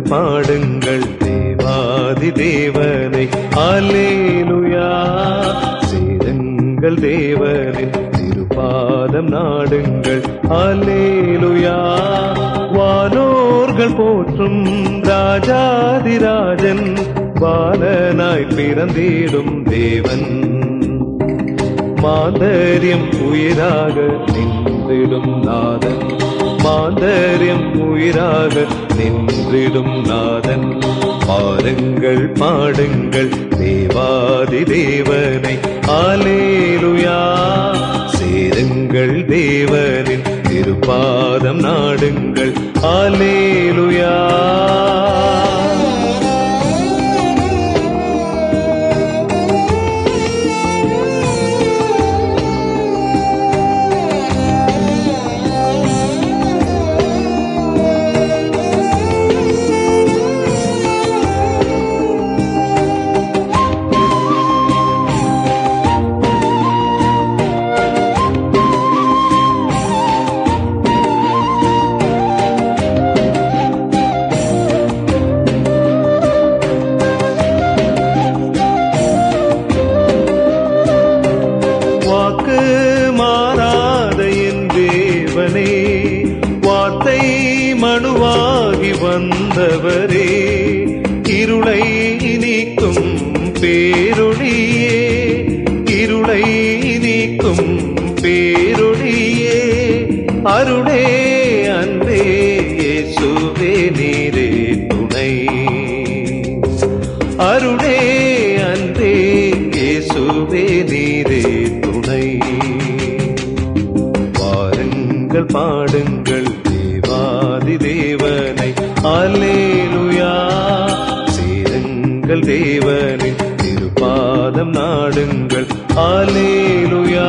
பாருங்கள் பாடுங்கள் தேவாதி தேவனை அல்லேலுயா சேருங்கள் தேவனின் திருப்பாதம் நாடுங்கள் அல்லேலுயா வானோர்கள் போற்றும் ராஜாதிராஜன் பாலனாய் பிறந்திடும் தேவன் மாந்தரியம் உயிராக நின்றிடும் நாதன் மாந்தரியம் உயிராக நின்றிடும் நாதன் பாருங்கள் பாடுங்கள் தேவாதி தேவனை ஆலேலுயா சேருங்கள் தேவனின் திருப்பாதம் நாடுங்கள் ஆலேலுயா வாக்கு மாறாத என் தேவனே வார்த்தை மனுவாகி வந்தவரே இருளை நீக்கும் பேரொழியே இருளை நீக்கும் பேரொழியே அருளே அன்பே இயேசுவே நீரே துணை அருளே அன்பே இயேசுவே நீரே துணை பாருங்கள் பாடுங்கள் தேவாதி தேவனை அல்லேலுயா சேருங்கள் தேவனின் திருப்பாதம் நாடுங்கள் அல்லேலுயா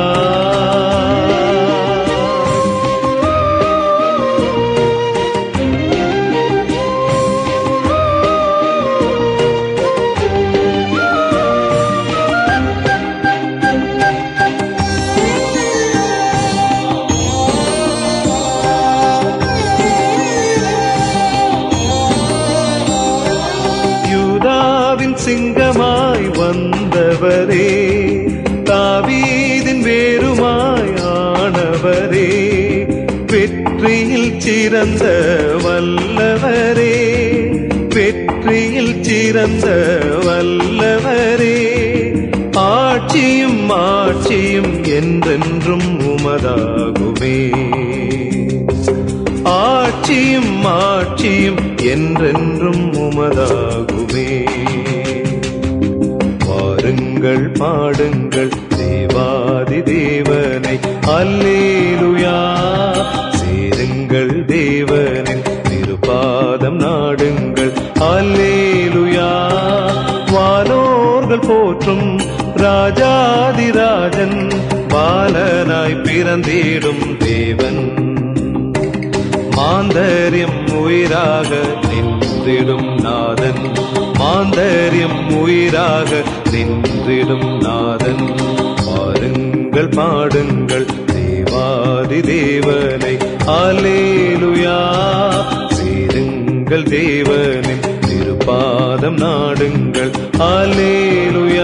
யூதாவின் சிங்கமாய் வந்தவரே தாவீதின் வேறுமாய் ஆனவரே வெற்றியில் சிறந்த வல்லவரே வெற்றியில் சிறந்த வல்லவரே ஆட்சியும் ஆட்சியும் என்றென்றும் உமதாகுமே ஆட்சியும் ஆட்சியும் என்றென்றும் உமதாகுமே பாருங்கள் பாடுங்கள் தேவாதி தேவனை அல்லேலுயா சேருங்கள் தேவனின் திருப்பாதம் நாடுங்கள் அல்லேலுயா வானோர்கள் போற்றும் ராஜாதிராஜன் பாலனாய் பிறந்திடும் தேவன் மாந்தரியம் உயிராக நின்றிடும் நாதன் மாந்தரியம் உயிராக நின்றிடும் நாதன் பாருங்கள் பாடுங்கள் தேவாதி தேவனை ஆலேலுயா சேருங்கள் தேவனின் திருப்பாதம் நாடுங்கள் ஆலேலுயா